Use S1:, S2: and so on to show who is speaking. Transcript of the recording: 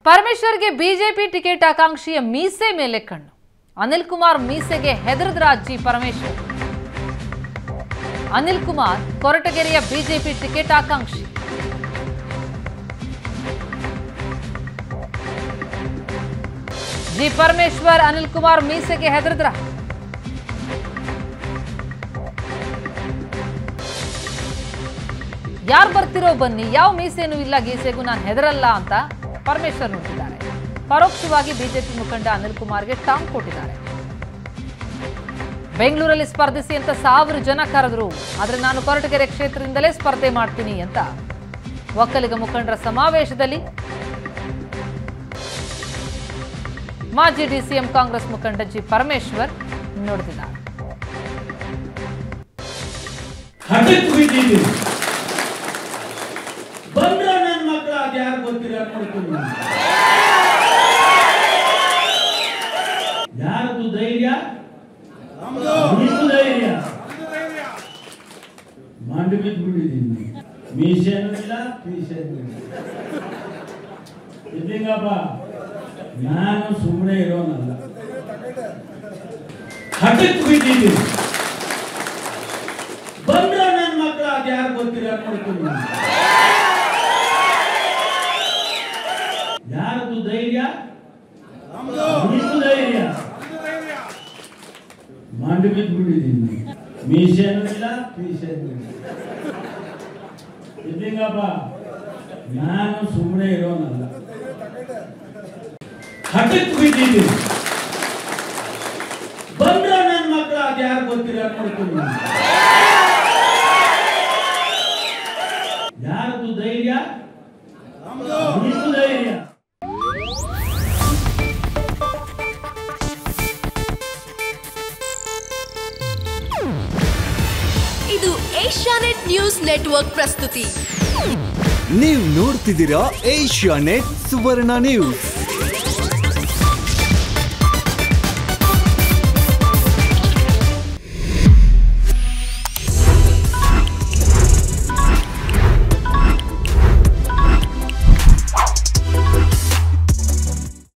S1: ಪರಮೇಶ್ವರ್ಗೆ BJP ticket ಆಕಾಂಕ್ಷಿಯ ಮೀಸೆ ಮೇಲೆ ಕಣ್ಣು ಅನಿಲ್ ಕುಮಾರ್ ಮೀಸೆಗೆ ಹೆದರಿದ್ರ ಅಜ್ಜಿ ಪರಮೇಶ್ವರ್ ಅನಿಲ್ ಕುಮಾರ್ ಕೊರಟಗೆರೆಯ ಬಿಜೆಪಿ ಟಿಕೆಟ್ ಆಕಾಂಕ್ಷಿ ಜಿ ಪರಮೇಶ್ವರ್ ಅನಿಲ್ ಕುಮಾರ್ ಮೀಸೆಗೆ ಹೆದರಿದ್ರ ಯಾರು ಬರ್ತಿರೋ ಬನ್ನಿ ಯಾವ ಮೀಸೆನೂ ಇಲ್ಲ ಗೀಸೆಗೂ ನಾನು ಹೆದರಲ್ಲ ಅಂತ ಪರಮೇಶ್ವರ್ ನುಡಿದಿದ್ದಾರೆ ಪರೋಕ್ಷವಾಗಿ ಬಿಜೆಪಿ ಮುಖಂಡ ಅನಿಲ್ ಕುಮಾರ್ಗೆ ಟಾಂಗ್ ಕೊಟ್ಟಿದ್ದಾರೆ ಬೆಂಗಳೂರಲ್ಲಿ ಸ್ಪರ್ಧಿಸಿ ಅಂತ ಸಾವಿರ ಜನ ಕರೆದ್ರು ಆದ್ರೆ ನಾನು ಕೊರಟಗೆರೆ ಕ್ಷೇತ್ರದಿಂದಲೇ ಸ್ಪರ್ಧೆ ಮಾಡ್ತೀನಿ ಅಂತ ಒಕ್ಕಲಿಗ ಮುಖಂಡರ ಸಮಾವೇಶದಲ್ಲಿ ಮಾಜಿ ಡಿಸಿಎಂ ಕಾಂಗ್ರೆಸ್ ಮುಖಂಡ ಜಿ ಪರಮೇಶ್ವರ್ ನುಡಿದಿದ್ದಾರೆ
S2: ಹಠಕ್ಕೆ ಬಿಟ್ಟಿದ್ದೀವಿ ಬಂದ್ರ ನನ್ನ ಮಕ್ಕಳು ಅದ್ಯಾರು ಗೊತ್ತಿರ ನೋಡ್ತೀನಿ ಯಾರದು ಧೈರ್ಯ ನಿಮ್ದು ಧೈರ್ಯ ಮಂಡು ಬಿದ್ದು ಬಿಟ್ಟಿದ್ದೀನಿ ಮೀಸೆನೂ ಇಲ್ಲ ಪೀಸೆನೂ ಇಲ್ಲ ಇದ್ದಿಂಗಪ್ಪ ನಾನು ಸುಮ್ಮನೆ ಇರೋನಲ್ಲ ಹಠಕ್ಕೆ ಬಿಟ್ಟಿದ್ದೀನಿ ಬಂದ್ರ ನನ್ನ ಮಕ್ಕಳು ಅದ್ಯಾರು ಗೊತ್ತಿರ ನೋಡ್ತೀನಿ ಯಾರದು ಧೈರ್ಯ ನಿಮ್ದು ಧೈರ್ಯ ಮಂಡು ಬಿದ್ದು ಬಿಟ್ಟಿದ್ದೀನಿ ಮೀಸೆನೂ ಇಲ್ಲ ಪೀಸೆನೂ ಇಲ್ಲ ಇದ್ದಿಂಗಪ್ಪ ನಾನು ಸುಮ್ಮನೆ ಇರೋನಲ್ಲ ಹಠಕ್ಕೆ ಬಿಟ್ಟಿದ್ದೀನಿ ಬಂದ್ರ ನನ್ನ ಮಕ್ಕಳು ಅದ್ಯಾರು ಗೊತ್ತಿರ ನೋಡ್ತೀನಿ ಯಾರದು ಧೈರ್ಯ ನಿಮ್ದು ಧೈರ್ಯ
S3: ಇದು ಏಷ್ಯಾನೆಟ್ ನ್ಯೂಸ್ ನೆಟ್ವರ್ಕ್ ಪ್ರಸ್ತುತಿ
S4: ನೀವು ನೋಡ್ತಿದ್ದೀರಾ ಏಷ್ಯಾ ನೆಟ್ ಸುವರ್ಣ ನ್ಯೂಸ್